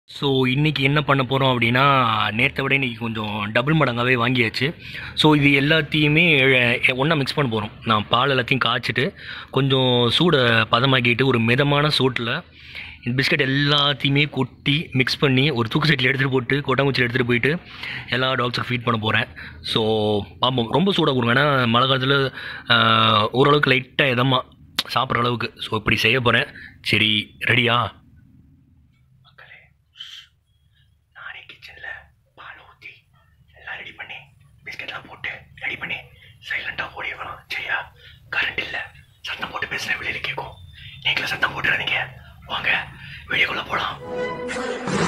So இன்றைக்கி என்ன பண்ண போகிறோம் அப்படின்னா நேற்றை விட இன்றைக்கி கொஞ்சம் டபுள் மடங்காகவே வாங்கியாச்சு ஸோ இது எல்லாத்தையுமே ஒன்றா மிக்ஸ் பண்ண போகிறோம் நான் பால் எல்லாத்தையும் காய்ச்சிட்டு கொஞ்சம் சூடை பதமாக்கிட்டு ஒரு மிதமான சூட்டில் இந்த பிஸ்கட் எல்லாத்தையுமே கொட்டி மிக்ஸ் பண்ணி ஒரு தூக்கு சட்டியில் எடுத்துகிட்டு போட்டு கொட்டாங்குச்சியில் எடுத்துகிட்டு போயிட்டு எல்லா டாக்ஸுக்கும் ஃபீட் பண்ண போகிறேன் ஸோ பார்ப்போம் ரொம்ப சூடாக கொடுங்க ஏன்னா மழை காலத்தில் ஓரளவுக்கு லைட்டாக இதமாக சாப்பிட்ற அளவுக்கு ஸோ இப்படி செய்ய போகிறேன் சரி ரெடியா மக்களே நானே கிச்சனில் பால் ஊற்றி எல்லாம் ரெடி பண்ணி பிஸ்கெட்லாம் போட்டு ரெடி பண்ணி சைலண்டாக ஓடி வரலாம் சரியா கரண்ட் இல்லை சத்தம் போட்டு பேசுன வெளியில் கேட்கும் நீங்களும் சத்தம் போட்டுறாதீங்க வாங்க வெளியக்குள்ளே போகலாம்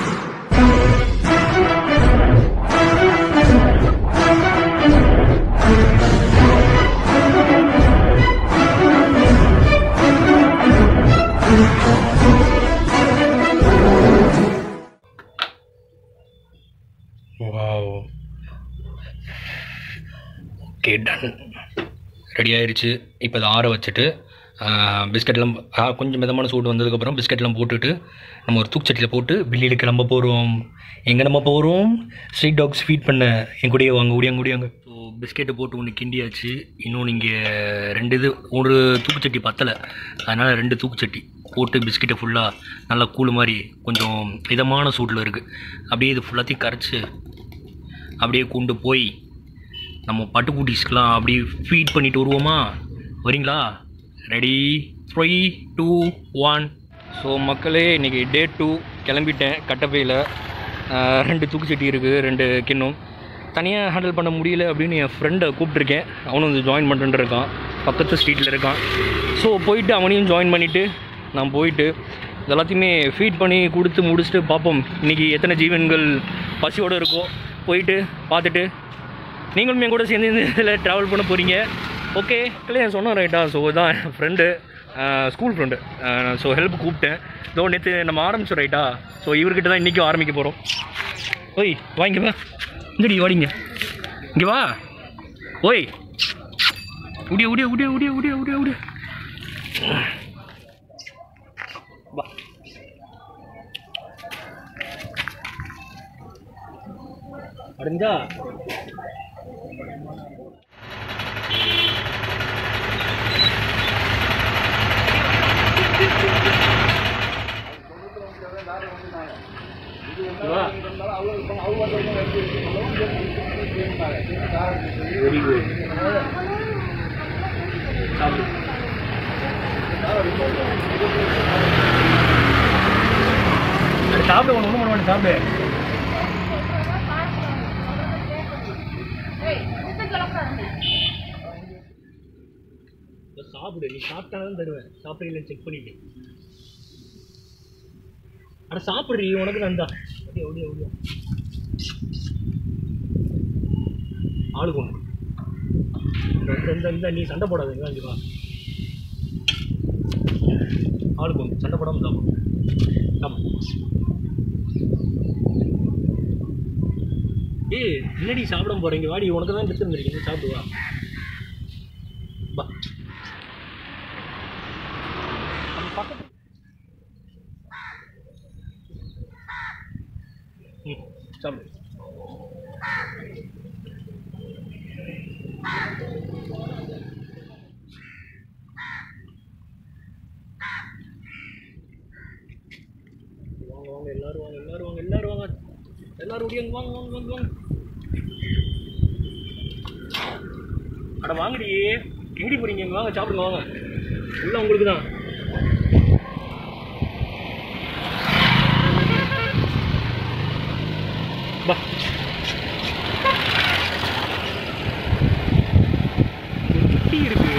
வாவ் ஓகே டன் ரெடி ஆயிருச்சு இப்போ இதை ஆற வச்சுட்டு பிஸ்கட்லாம் கொஞ்சம் மிதமான சூடு வந்ததுக்கப்புறம் பிஸ்கட்லாம் போட்டுட்டு நம்ம ஒரு தூக்குச்சட்டியில் போட்டு வெளியில் கிளம்ப போகிறோம் எங்கே நம்ம போகிறோம் ஸ்ட்ரீட் டாக்ஸ் ஃபீட் பண்ண என் கூடயே வாங்க ஓடியாங்க ஓடியாங்க ஸோ பிஸ்கெட்டை போட்டு ஒன்று கிண்டியாச்சு இன்னொன்று இங்கே ரெண்டு இது ஒரு தூக்குச்சட்டி பத்தலை அதனால் ரெண்டு தூக்குச்சட்டி போட்டு பிஸ்கெட்டை ஃபுல்லாக நல்லா கூழ் மாதிரி கொஞ்சம் இதமான சூட்டில் இருக்குது அப்படியே இது ஃபுல்லாத்தையும் கரைச்சி அப்படியே கொண்டு போய் நம்ம பட்டுக்குட்டிஸ்க்கெலாம் அப்படியே ஃபீட் பண்ணிட்டு வருவோமா வரீங்களா ready three two one so மக்களே இன்றைக்கி டே டூ கிளம்பிட்டேன் கட்டப்பையில் ரெண்டு தூக்குச்சட்டி இருக்குது ரெண்டு கிண்ணம் தனியாக ஹேண்டில் பண்ண முடியல அப்படின்னு என் ஃப்ரெண்டை கூப்பிட்ருக்கேன் அவனும் வந்து ஜாயின் பண்ணிட்டு இருக்கான் பக்கத்து ஸ்ட்ரீட்டில் இருக்கான் ஸோ போயிட்டு அவனையும் ஜாயின் பண்ணிவிட்டு நான் போயிட்டு இது எல்லாத்தையுமே ஃபீட் பண்ணி கொடுத்து முடிச்சுட்டு பார்ப்போம் இன்றைக்கி எத்தனை ஜீவன்கள் பசியோடு இருக்கோ போயிட்டு பார்த்துட்டு நீங்களும் என் கூட சேர்ந்து இந்த இதில் ட்ராவல் பண்ண போகிறீங்க ஓகே கல்யாணம் சொன்னோம் ரைட்டா ஸோ இதான் என் friend school friend so help கூப்பிட்டேன் இதோ நேற்று நம்ம ஆரம்பிச்சோம் ரைட்டா ஸோ இவர்கிட்ட தான் இன்றைக்கும் ஆரம்பிக்க போகிறோம் ஓய் வாங்க வா இங்கடி வாடிங்க இங்கே வா ஓய் உடிய உடிய உடிய உடிய உடிய உடிய உடிய வா அடைஞ்சா வெரி குட் சாப்பிடு அது சாப்பிடு ஒன்று ஒன்று பண்ண சாப்பிடு இப்ப சாப்பிடு நீ சாப்பிட்டாதான் தருவேன் சாப்பிட்றீங்களா செக் பண்ணிட்டு அட சாப்பிட்றீ உனக்கு நந்தா அப்படியே அப்படியே அப்படியே ஆளுக்கு ஒன்று இந்த இந்த இந்த நீ சண்டை போடாத இங்க வாங்கி வா ஆளுக்கு ஒன்று சண்டை போடாமல் சாப்பிடும் ஆமாம் ஏய் என்னடி சாப்பிட போகிறீங்க வாடி உனக்கு தான் எடுத்துருந்துருக்கீங்க சாப்பிடு வா வா அது பக்கத்து ம் சாப்பிடு வாங்க வாங்க எல்லாரும் வாங்க எல்லாரும் வாங்க எல்லாரும் வாங்க எல்லாரும் ஓடியாங்க வாங்க வாங்க வாங்க வாங்க அட வாங்கடி எங்கடி போறீங்க இங்க வாங்க சாப்பிடுங்க வாங்க உள்ள உங்களுக்கு தான் வா குட்டி இருக்கு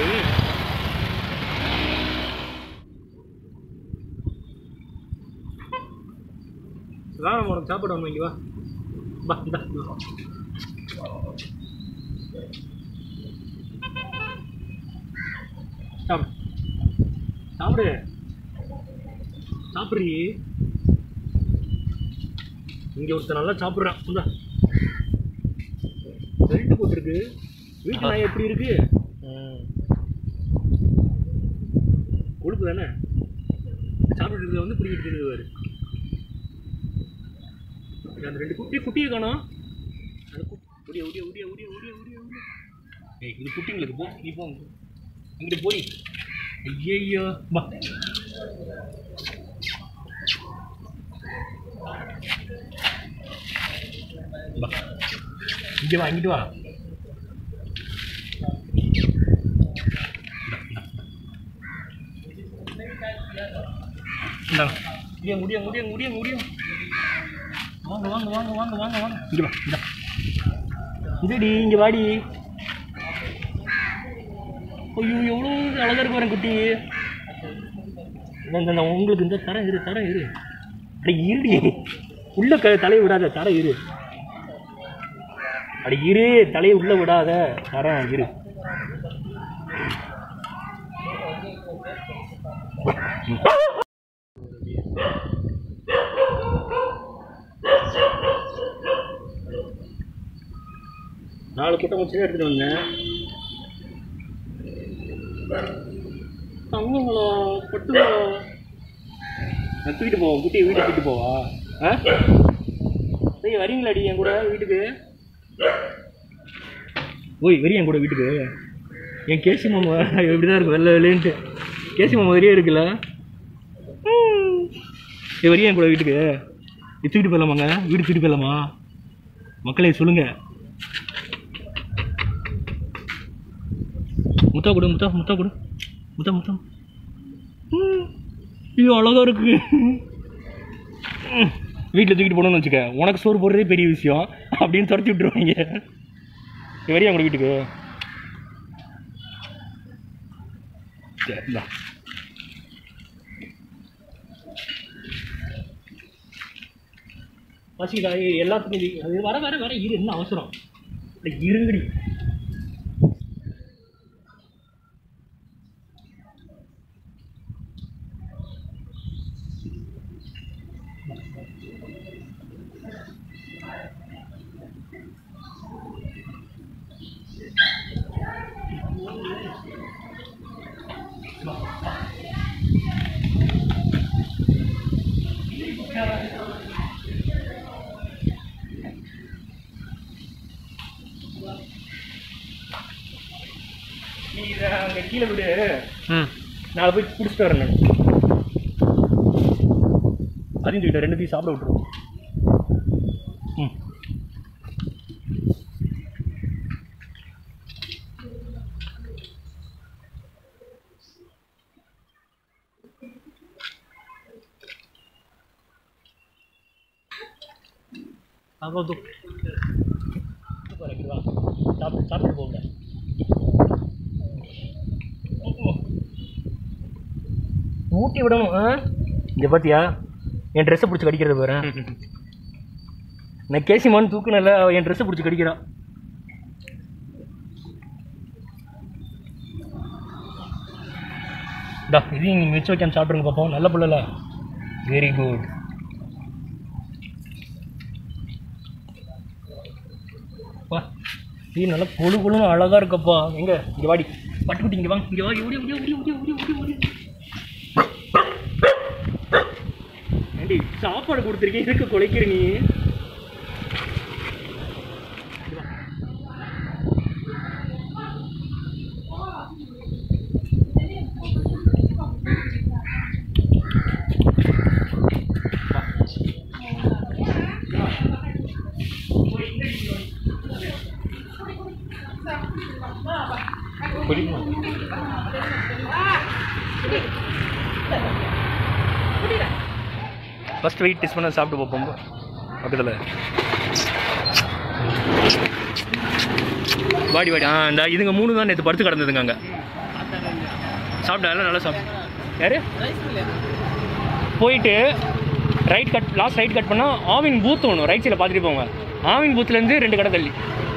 வா உனக்கு சாப்பிட வந்து இங்க வா வா இந்தா இந்தா. சாப்பிடு சாப்பிடு சாப்பிட்றீ இங்க ஒருத்தர் நல்லா சாப்பிட்றான் இந்தா பெல்ட் போட்டிருக்கு வீட்டு நாய் எப்படி இருக்கு கொழுப்பு தானே சாப்பிட்டு இருக்கிறத வந்து பிடிக்கிட்டு இருக்கிறது அந்த ரெண்டு குட்டி குட்டியை காணோம் அந்த குட்டி ஒடிய ஒடிய ஒடிய ஒடிய ஒடிய ஒடிய ஒடிய ஏய் இது குட்டிங்களுக்கு போ நீ போ அங்கிட்டு போய் ஐயோ வா வா இங்கே வா இங்கிட்டு வா இந்தா முடியும் முடியும் முடியும் முடியும் முடியும் வாங்க வாங்க வாங்க வாங்க வாங்க வாங்க இங்கே வா இந்தா இதுடி இங்கே வாடி ஐயோ எவ்வளோ அழகாக இருக்கு வரேன் குட்டி இந்த இந்த உங்களுக்கு இந்த தரம் இரு தரம் இரு அட இருடி உள்ள க தலையை விடாத தரம் இரு அட இரு தலையை உள்ள விடாத தரம் இரு நாலு குட்டை முடிச்சு எடுத்துட்டு வந்தேன் தங்கங்களா பட்டுங்களா நான் தூக்கிட்டு போவோம் குட்டியை வீட்டுக்கு தூக்கிட்டு போவா ஆ டேய் வரீங்களாடி என் கூட வீட்டுக்கு ஓய் வரி என் கூட வீட்டுக்கு என் கேசி மாமா இப்படி தான் இருக்கு வெள்ளை வெள்ளைன்ட்டு கேசி மாமா வரியே இருக்குல்ல ஏ வரியா என் கூட வீட்டுக்கு இது தூக்கிட்டு போயிடலாமாங்க வீடு தூக்கிட்டு போயிடலாமா மக்களே சொல்லுங்க முத்தா கொடு முத்தா முத்தா கொடு முத்தா முத்தா ம். ஐயோ அழகா இருக்கு வீட்டில் தூக்கிட்டு போகணும்னு வச்சுக்க உனக்கு சோறு போடுறதே பெரிய விஷயம் அப்படின்னு துரத்தி விட்டுருவாங்க இது வரையும் உங்க வீட்டுக்கு சரி இந்தா. பசிக்கா ஏய், எல்லாத்துக்கும் இது அது வர வர வர இரு என்ன அவசரம் அட, இருங்கடி நீ இதை அங்கே கீழே விடு ம் நாளை போய் குடிச்சிட்டு வரேன் நான் அதையும் தூக்கிட்ட ரெண்டுத்தையும் சாப்பிட விட்டுருவோம் ம் அவ்வளோ சாப்பிட்டு சாப்பிட்டு போங்க ஊட்டி விடணும் ஆ இங்கே பார்த்தியா என் ட்ரெஸ்ஸை பிடிச்சி கடிக்கிறது பாரு நான் கேசிமான்னு தூக்குனல அவ என் ட்ரெஸ்ஸை பிடிச்சி கடிக்கிறான் டா இதையும் நீங்கள் மிச்சம் வைக்காம சாப்பிட்ருங்க பார்ப்போம் நல்ல பிள்ளைல வெரி குட் வா இது நல்லா கொழு கொழுன்னு அழகாக இருக்கப்பா எங்க இங்கே வாடி பட்டுக்குட்டி இங்கே வாங்க இங்கே வாடி ஓடி ஓடி ஓடி ஓடி ஓடி ஓடி ஓடி ஏண்டி சாப்பாடு கொடுத்துருக்கேன் இதுக்கு குலைக்கிற நீ ஃபஸ்ட் வெயிட் டெஸ்ட் பண்ண சாப்பிட்டு பார்ப்போம் பக்கத்தில் வாடி வாடி ஆ இந்த இதுங்க மூணு தான் நேற்று படுத்து கிடந்ததுங்க அங்கே சாப்பிட்டா எல்லாம் நல்லா சாப்பிட்டு யாரு போயிட்டு right cut last right cut பண்ணால் ஆவின் பூத் ஒன்று ரைட் சைடில் பார்த்துட்டு போங்க ஆவின் பூத்துலேருந்து ரெண்டு கடை தள்ளி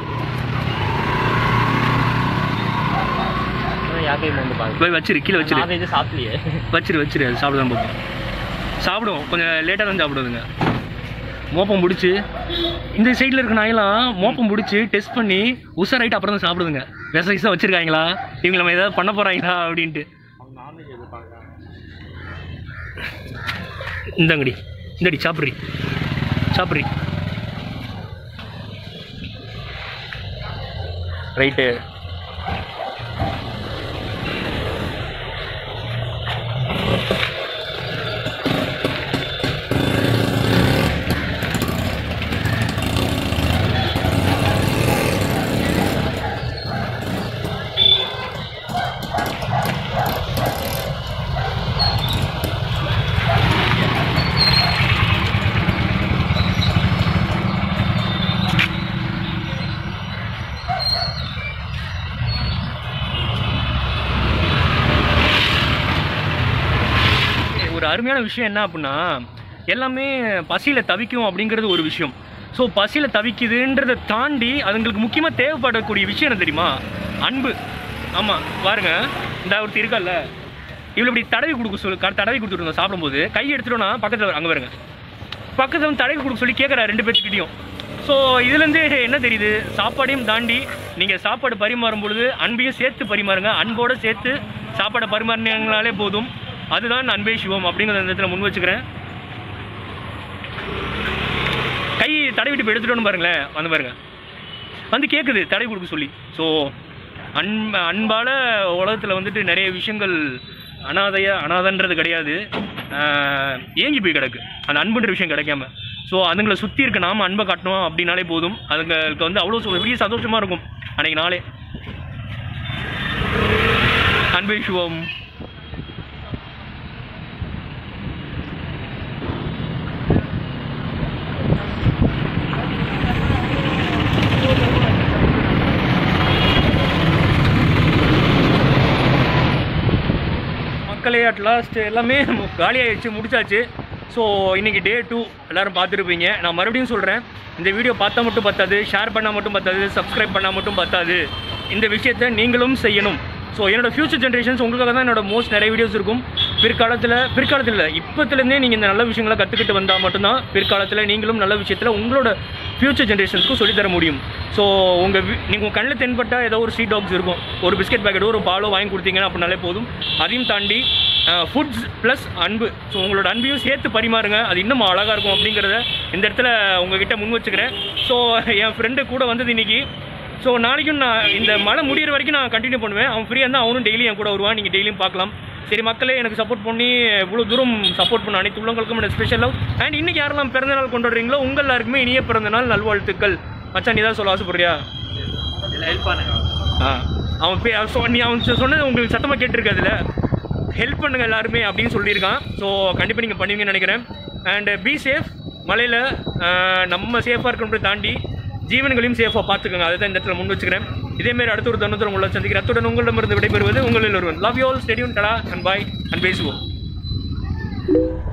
யாக்கையும் வந்து பாருங்க போய் வச்சிரு கீழே வச்சிரு நான் இது சாப்பிடலையே வச்சிரு வச்சிரு அது சாப்பிட தான் பார்ப்போம் சாப்பிடும் கொஞ்சம் லேட்டாக தான் சாப்பிடுதுங்க மோப்பம் பிடிச்சி இந்த சைடில் இருக்க நாயெல்லாம் மோப்பம் பிடிச்சி டெஸ்ட் பண்ணி உஷாராயிட்டு அப்புறம் தான் சாப்பிடுதுங்க விச விசா வச்சுருக்காங்களா இவங்க நம்ம ஏதாவது பண்ண போகிறாங்களா அப்படின்ட்டு அவங்க நான்வெஜ் எதிர்பார்க்குறாங்க இந்தாங்கடி இந்தடி சாப்பிட்றி சாப்பிட்றி ரைட்டு ஒரு அருமையான விஷயம் என்ன அப்படின்னா எல்லாமே பசியில் தவிக்கும் அப்படிங்கிறது ஒரு விஷயம் ஸோ பசியில் தவிக்குதுன்றதை தாண்டி அதுங்களுக்கு முக்கியமாக தேவைப்படக்கூடிய விஷயம் என்ன தெரியுமா அன்பு ஆமாம் பாருங்க இந்த ஒருத்தி இருக்கல்ல இவ்வளோ இப்படி தடவி கொடுக்க சொல்லி க- தடவி கொடுத்துருந்தோம் சாப்பிடும்போது கை எடுத்துட்டோன்னா பக்கத்தில் அங்கே பாருங்க பக்கத்தில் வந்து தடவி கொடுக்க சொல்லி கேட்குறா ரெண்டு பேர்த்துக்கிட்டையும் ஸோ இதுலேருந்து என்ன தெரியுது சாப்பாடையும் தாண்டி நீங்கள் சாப்பாடு பரிமாறும் பொழுது அன்பையும் சேர்த்து பரிமாறுங்க அன்போடு சேர்த்து சாப்பாடை பரிமாறினாலே போதும் அதுதான் அன்பே சிவம் அப்படிங்கிறத இந்த இடத்துல முன் வச்சுக்கிறேன் கை தடவிட்டு இப்போ எடுத்துட்டோன்னு பாருங்களேன் வந்து பாருங்க வந்து கேட்குது தடவி கொடுக்க சொல்லி ஸோ அன்ப அன்பால் உலகத்தில் வந்துட்டு நிறைய விஷயங்கள் அனாதையா அனாதன்றது கிடையாது ஆஹ் ஏங்கி போய் கிடக்கு அந்த அன்புன்ற விஷயம் கிடைக்காம ஸோ அதுங்களை சுற்றி இருக்க நாம அன்பை காட்டணும் அப்படின்னாலே போதும் அதுங்களுக்கு வந்து அவ்வளோ சொ- பெரிய சந்தோஷமாக இருக்கும் அன்னைக்கு நாளே அன்பே சிவம் மக்களே அட் லாஸ்ட் எல்லாமே காலியாகிடுச்சு முடிச்சாச்சு ஸோ இன்றைக்கி டே டூ எல்லோரும் பார்த்துருப்பீங்க நான் மறுபடியும் சொல்கிறேன் இந்த வீடியோ பார்த்தா மட்டும் பத்தாது ஷேர் பண்ணால் மட்டும் பத்தாது சப்ஸ்கிரைப் பண்ணால் மட்டும் பத்தாது இந்த விஷயத்தை நீங்களும் செய்யணும் ஸோ என்னோட ஃப்யூச்சர் ஜென்ரேஷன்ஸ் உங்களுக்காக தான் என்னோட மோஸ்ட் நிறைய வீடியோஸ் இருக்கும் பிற்காலத்தில் பிற்காலத்தில் இல்லை இப்போத்துலேருந்தே நீங்கள் இந்த நல்ல விஷயங்களை கற்றுக்கிட்டு வந்தால் மட்டும்தான் பிற்காலத்தில் நீங்களும் நல்ல விஷயத்தில் உங்களோட ஃப்யூச்சர் ஜென்ரேஷன்ஸ்க்கும் சொல்லித்தர முடியும் ஸோ உங்கள் நீங்கள் உங்கள் கண்ணில் தென்பட்ட ஏதோ ஒரு ஸ்ட்ரீட் டாக்ஸ் இருக்கும் ஒரு பிஸ்கெட் பாக்கெட்டோ ஒரு பாலோ வாங்கி கொடுத்தீங்கன்னா அப்படின்னாலே போதும் அதையும் தாண்டி ஃபுட்ஸ் ப்ளஸ் அன்பு ஸோ உங்களோட அன்பையும் சேர்த்து பரிமாறுங்க அது இன்னும் அழகாக இருக்கும் அப்படிங்கிறத இந்த இடத்துல உங்ககிட்ட முன் வச்சுக்கிறேன் ஸோ என் ஃப்ரெண்டு கூட வந்தது இன்னைக்கு ஸோ நாளைக்கும் நான் இந்த மழை முடியிற வரைக்கும் நான் கண்டினியூ பண்ணுவேன் அவன் ஃப்ரீயாக இருந்தால் அவனும் டெய்லி என் கூட வருவான் நீங்கள் டெய்லியும் பார்க்கலாம் சரி மக்களே எனக்கு சப்போர்ட் பண்ணி இவ்வளோ தூரம் சப்போர்ட் பண்ண அனைத்து உள்ளவங்களுக்கும் எனக்கு ஸ்பெஷல் லவ் அண்ட் இன்னைக்கு யாரெல்லாம் பிறந்தநாள் கொண்டாடுறீங்களோ உங்கள் எல்லாருக்குமே இனிய பிறந்தநாள் நல்வாழ்த்துக்கள் மச்சான் நீ தான் சொல்ல ஆசைப்படுறியா ஹெல்ப் பண்ணுங்க ஆ அவன் பே அவன் சொ- நீ அவன் சொ- சொன்னது உங்களுக்கு சத்தமாக கேட்டிருக்காதுல ஹெல்ப் பண்ணுங்க எல்லாருமே அப்படின்னு சொல்லியிருக்கான் ஸோ கண்டிப்பாக நீங்கள் பண்ணுவீங்கன்னு நினைக்கிறேன் அண்ட் பி சேஃப் மலையில் நம்ம சேஃபாக இருக்கணும்னு தாண்டி ஜீவன்களையும் சேஃபாக பார்த்துக்கோங்க அதை தான் இந்த இடத்துல முன் வச்சுக்கிறேன் இதேமாரி அடுத்த ஒரு தருணத்தில் உங்களை சந்திக்கிறேன் அத்துடன் உங்களிடமிருந்து விடைபெறுவது உங்களில் ஒருவன் love you all stay tuned tata and bye and பேசுவோம்